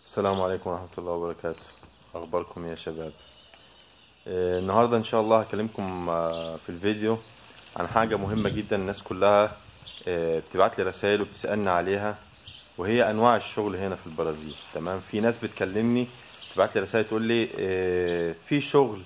السلام عليكم ورحمة الله وبركاته أخباركم يا شباب آه، النهاردة إن شاء الله هكلمكم آه، في الفيديو عن حاجة مهمة جدا الناس كلها آه، بتبعت لي رسائل وبتسألني عليها وهي أنواع الشغل هنا في البرازيل تمام في ناس بتكلمني تبعت لي رسائل تقول لي آه، في شغل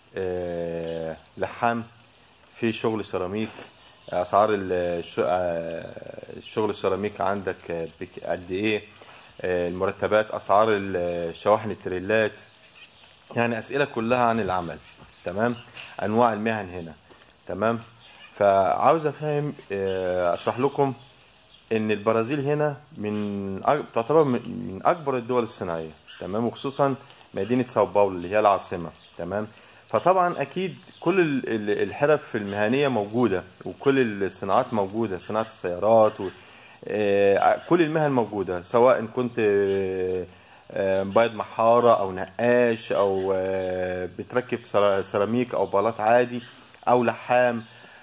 آه، لحام في شغل سيراميك اسعار الش- آه، الشغل السيراميك عندك آه، بك- قد ايه آه، المرتبات اسعار الشواحن التريلات يعني اسئله كلها عن العمل تمام انواع المهن هنا تمام فعاوز افهم آه، اشرح لكم ان البرازيل هنا من أك- تعتبر من من اكبر الدول الصناعيه تمام وخصوصا مدينه ساو باولو اللي هي العاصمه تمام فطبعا اكيد كل ال- ال- الحرف المهنيه موجوده وكل الصناعات موجوده صناعه السيارات و آه، كل المهن موجوده سواء كنت آه، آه، مبيض محاره او نقاش او آه، بتركب سرا- سيراميك او بلاط عادي او لحام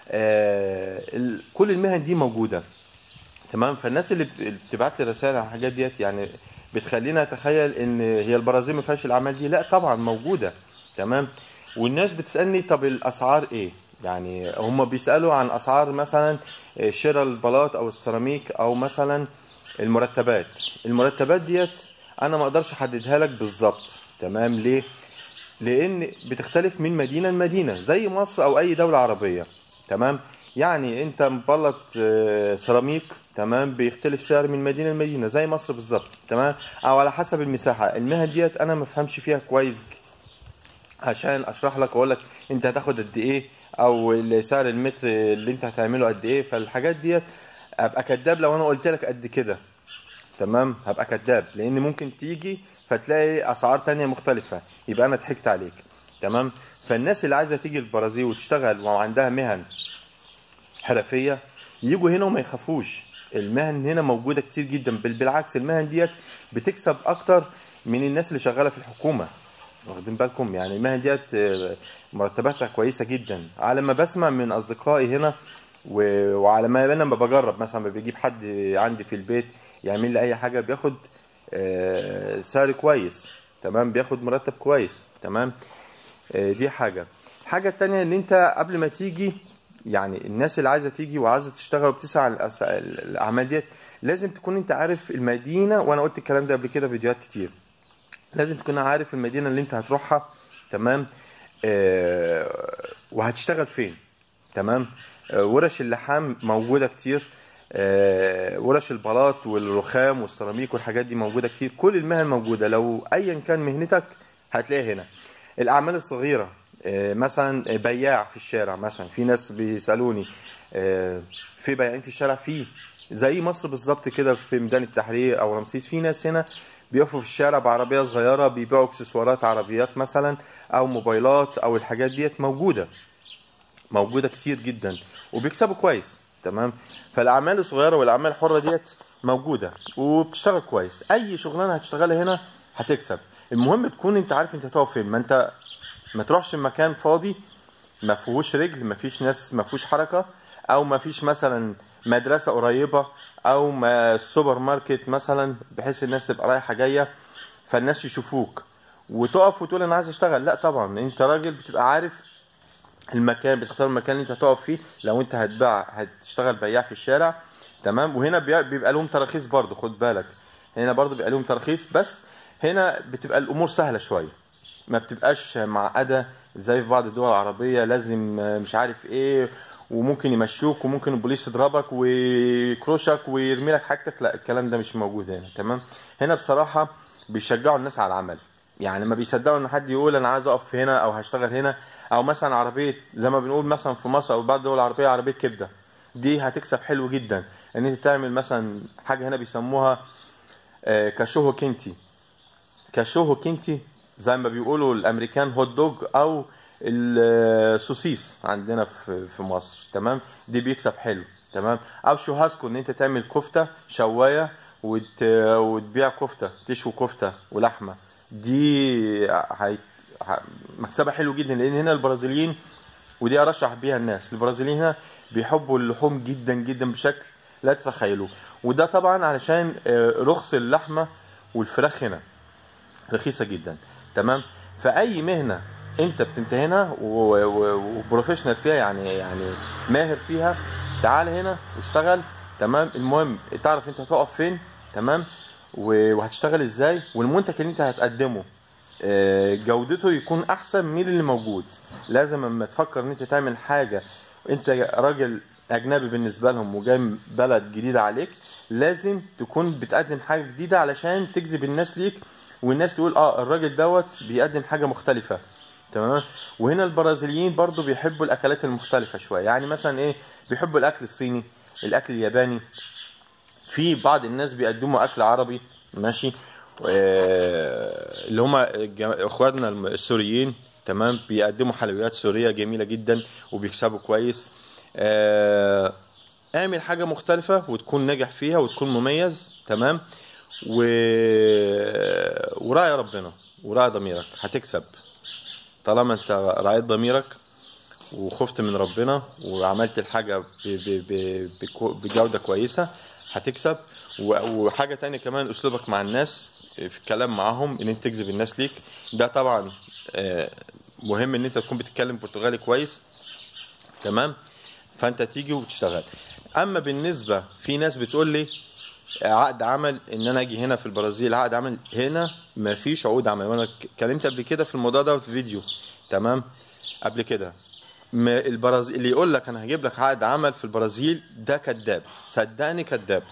آه، ال- كل المهن دي موجوده تمام فالناس اللي بت- اللي بتبعت لي رسائل على الحاجات ديت يعني بتخلينا اتخيل ان هي البرازيل ما فيهاش الاعمال دي لا طبعا موجوده تمام والناس بتسالني طب الاسعار ايه يعني هم بيسالوا عن اسعار مثلا شراء البلاط او السيراميك او مثلا المرتبات المرتبات ديت انا ما اقدرش احددها لك بالظبط تمام ليه لان بتختلف من مدينه لمدينه زي مصر او اي دوله عربيه تمام يعني انت مبلط آه، سيراميك تمام بيختلف سعر من مدينه لمدينه زي مصر بالظبط تمام او على حسب المساحه المهن ديت انا ما بفهمش فيها كويس عشان اشرح لك واقول لك انت هتاخد قد ايه او سعر المتر اللي انت هتعمله قد ايه فالحاجات ديت ابقى كداب لو انا قلت لك قد كده تمام هبقى كداب لان ممكن تيجي فتلاقي اسعار تانية مختلفة يبقى انا ضحكت عليك تمام فالناس اللي عايزة تيجي البرازيل وتشتغل وعندها مهن حرفية يجوا هنا وما يخافوش المهن هنا موجودة كتير جدا بل بالعكس المهن ديت بتكسب اكتر من الناس اللي شغالة في الحكومة واخدين بالكم يعني المهن ديت آه، مرتباتها كويسة جدا على ما بسمع من اصدقائي هنا و- وعلى ما انا لما بجرب مثلا لما بيجيب حد عندي في البيت يعمل لي اي حاجه بياخد آه، سعر كويس تمام بياخد مرتب كويس تمام آه، دي حاجه الحاجه التانية ان انت قبل ما تيجي يعني الناس اللي عايزه تيجي وعايزه تشتغل وبتسعى على الأس- الاعمال ديت لازم تكون انت عارف المدينه وانا قلت الكلام ده قبل كده في فيديوهات كتير لازم تكون عارف المدينه اللي انت هتروحها تمام آه وهتشتغل فين تمام آه ورش اللحام موجوده كتير آه ورش البلاط والرخام والسيراميك والحاجات دي موجوده كتير كل المهن موجوده لو ايا كان مهنتك هتلاقيها هنا الاعمال الصغيره آه مثلا بياع في الشارع مثلا في ناس بيسالوني آه في بياعين في الشارع في زي مصر بالظبط كده في ميدان التحرير او رمسيس في ناس هنا بيقفوا في الشارع بعربيه صغيره بيبيعوا اكسسوارات عربيات مثلا او موبايلات او الحاجات ديت موجوده موجوده كتير جدا وبيكسبوا كويس تمام فالاعمال الصغيره والاعمال الحره ديت موجوده وبتشتغل كويس اي شغلانه هتشتغلها هنا هتكسب المهم تكون انت عارف انت هتقف فين ما انت ما تروحش مكان فاضي ما فيهوش رجل ما فيش ناس ما فيهوش حركه او ما فيش مثلا مدرسه قريبه او ما سوبر ماركت مثلا بحيث الناس تبقى رايحه جايه فالناس يشوفوك وتقف وتقول انا عايز اشتغل لا طبعا انت راجل بتبقى عارف المكان بتختار المكان اللي انت هتقف فيه لو انت هتباع هتشتغل بياع في الشارع تمام وهنا بي- بيبقى لهم تراخيص برضه خد بالك هنا برضه بيبقى لهم تراخيص بس هنا بتبقى الامور سهله شويه ما بتبقاش معقده زي في بعض الدول العربيه لازم آه، مش عارف ايه وممكن يمشوك وممكن البوليس يضربك ويكروشك ويرمي لك حاجتك لا الكلام ده مش موجود هنا تمام هنا بصراحه بيشجعوا الناس على العمل يعني ما بيصدقوا ان حد يقول انا عايز اقف هنا او هشتغل هنا او مثلا عربيه زي ما بنقول مثلا في مصر او بعض الدول العربيه عربيه كبده دي هتكسب حلو جدا ان انت تعمل مثلا حاجه هنا بيسموها آه، كاشوهو كينتي كاشوهو كينتي زي ما بيقولوا الامريكان هوت دوج او السوسيس عندنا في في مصر تمام دي بيكسب حلو تمام او شوهاسكو ان انت تعمل كفته شوايه وت... وتبيع كفته تشوي كفته ولحمه دي هيت... ه- مكسبها حلو جدا لان هنا البرازيليين ودي ارشح بيها الناس البرازيليين هنا بيحبوا اللحوم جدا جدا بشكل لا تتخيلوه وده طبعا علشان آه، رخص اللحمه والفراخ هنا رخيصه جدا تمام فاي مهنه انت بتمتهنها و- و- وبروفيشنال فيها يعني يعني ماهر فيها تعال هنا واشتغل تمام المهم تعرف انت هتقف فين تمام و- وهتشتغل ازاي والمنتج اللي انت هتقدمه آه، جودته يكون احسن من اللي موجود لازم اما تفكر ان انت تعمل حاجه انت راجل اجنبي بالنسبه لهم وجاي من بلد جديده عليك لازم تكون بتقدم حاجه جديده علشان تجذب الناس ليك والناس تقول اه الراجل دوت بيقدم حاجه مختلفه تمام وهنا البرازيليين برضو بيحبوا الاكلات المختلفه شويه يعني مثلا ايه بيحبوا الاكل الصيني الاكل الياباني في بعض الناس بيقدموا اكل عربي ماشي آه، اللي هم اخواتنا السوريين تمام بيقدموا حلويات سوريه جميله جدا وبيكسبوا كويس آه، اعمل حاجه مختلفه وتكون ناجح فيها وتكون مميز تمام و... وراعي ربنا وراعي ضميرك هتكسب طالما انت راعيت ضميرك وخفت من ربنا وعملت الحاجة ب- ب- ب- بكو- بجودة كويسة هتكسب و- وحاجة تانية كمان أسلوبك مع الناس في الكلام معاهم إن أنت تجذب الناس ليك ده طبعا آه، مهم إن أنت تكون بتتكلم برتغالي كويس تمام فأنت تيجي وتشتغل أما بالنسبة في ناس بتقول لي عقد عمل ان انا اجي هنا في البرازيل عقد عمل هنا مفيش عقود عمل وانا اتكلمت قبل كده في الموضوع ده في فيديو تمام قبل كده ما البرازيل اللي يقول لك انا هجيب لك عقد عمل في البرازيل ده كذاب صدقني كذاب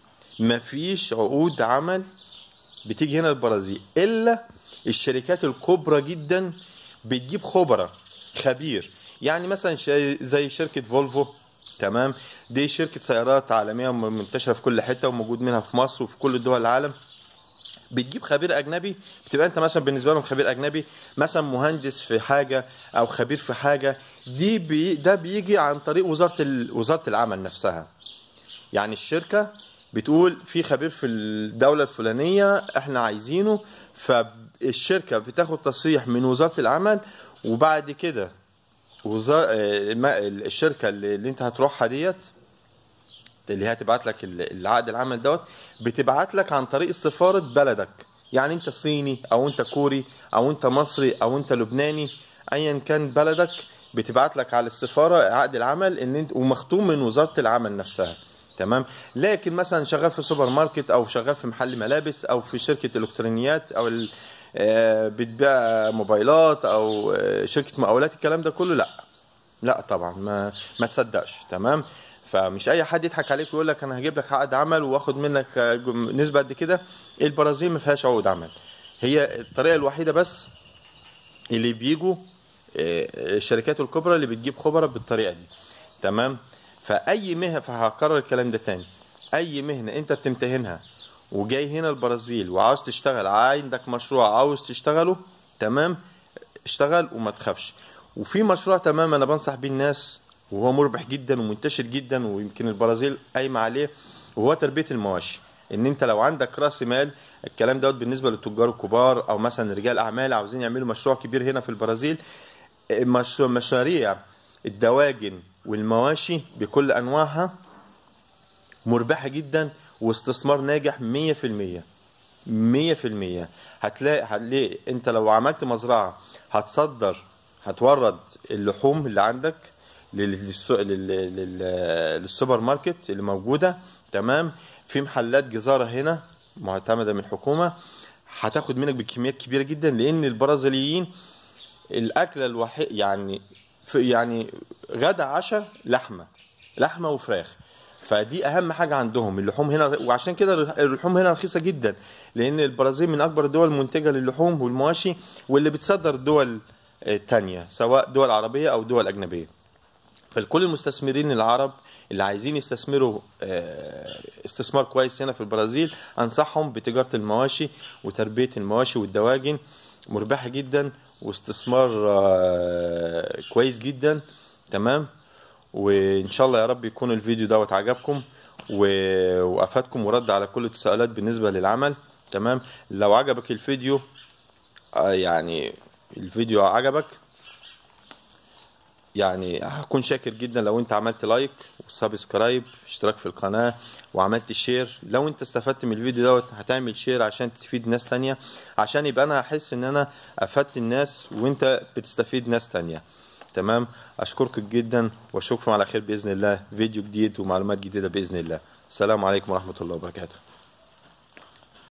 مفيش عقود عمل بتيجي هنا البرازيل الا الشركات الكبرى جدا بتجيب خبراء خبير يعني مثلا شي- زي شركه فولفو تمام دي شركه سيارات عالميه منتشره في كل حته وموجود منها في مصر وفي كل دول العالم بتجيب خبير اجنبي بتبقى انت مثلا بالنسبه لهم خبير اجنبي مثلا مهندس في حاجه او خبير في حاجه دي بي ده بيجي عن طريق وزاره ال- وزاره العمل نفسها يعني الشركه بتقول في خبير في الدوله الفلانيه احنا عايزينه فالشركه بتاخد تصريح من وزاره العمل وبعد كده وزار... آه، الم- الشركه اللي اللي انت هتروحها ديت اللي هي هتبعت لك ال- العقد العمل دوت بتبعت لك عن طريق سفاره بلدك يعني انت صيني او انت كوري او انت مصري او انت لبناني ايا كان بلدك بتبعت لك على السفاره عقد العمل ان انت ومختوم من وزاره العمل نفسها تمام لكن مثلا شغال في سوبر ماركت او شغال في محل ملابس او في شركه الكترونيات او ال- آه، بتبيع موبايلات او آه، شركه مقاولات الكلام ده كله لا لا طبعا ما ما تصدقش تمام فمش اي حد يضحك عليك ويقول لك انا هجيب لك عقد عمل واخد منك آه، جم- نسبه قد كده البرازيل ما فيهاش عقود عمل هي الطريقه الوحيده بس اللي بيجوا آه، الشركات الكبرى اللي بتجيب خبراء بالطريقه دي تمام فاي مهنه فهكرر الكلام ده تاني اي مهنه انت بتمتهنها وجاي هنا البرازيل وعاوز تشتغل عندك مشروع عاوز تشتغله تمام اشتغل وما تخافش وفي مشروع تمام انا بنصح بيه الناس وهو مربح جدا ومنتشر جدا ويمكن البرازيل قايمه عليه وهو تربيه المواشي ان انت لو عندك راس مال الكلام دوت بالنسبه للتجار الكبار او مثلا رجال اعمال عاوزين يعملوا مشروع كبير هنا في البرازيل مش- مشاريع الدواجن والمواشي بكل انواعها مربحه جدا واستثمار ناجح 100% 100% هتلاقي هتلاقي انت لو عملت مزرعه هتصدر هتورد اللحوم اللي عندك لل- للس- لل- لل- للسوبر ماركت اللي موجوده تمام في محلات جزاره هنا معتمده من الحكومه هتاخد منك بكميات كبيره جدا لان البرازيليين الاكله الوحيد يعني في يعني غدا عشاء لحمه لحمه وفراخ فدي اهم حاجه عندهم اللحوم هنا وعشان كده اللحوم هنا رخيصه جدا لان البرازيل من اكبر الدول المنتجه للحوم والمواشي واللي بتصدر دول آه، تانية سواء دول عربيه او دول اجنبيه فالكل المستثمرين العرب اللي عايزين يستثمروا آه، استثمار كويس هنا في البرازيل انصحهم بتجاره المواشي وتربيه المواشي والدواجن مربحه جدا واستثمار آه، كويس جدا تمام وان شاء الله يا رب يكون الفيديو دوت عجبكم و- وافادكم ورد على كل التساؤلات بالنسبه للعمل تمام لو عجبك الفيديو آه، يعني الفيديو عجبك يعني هكون شاكر جدا لو انت عملت لايك وسبسكرايب اشتراك في القناة وعملت شير لو انت استفدت من الفيديو دوت هتعمل شير عشان تفيد ناس تانية عشان يبقى انا احس ان انا افدت الناس وانت بتستفيد ناس تانية تمام اشكركم جدا واشوفكم على خير باذن الله فيديو جديد ومعلومات جديدة باذن الله السلام عليكم ورحمة الله وبركاته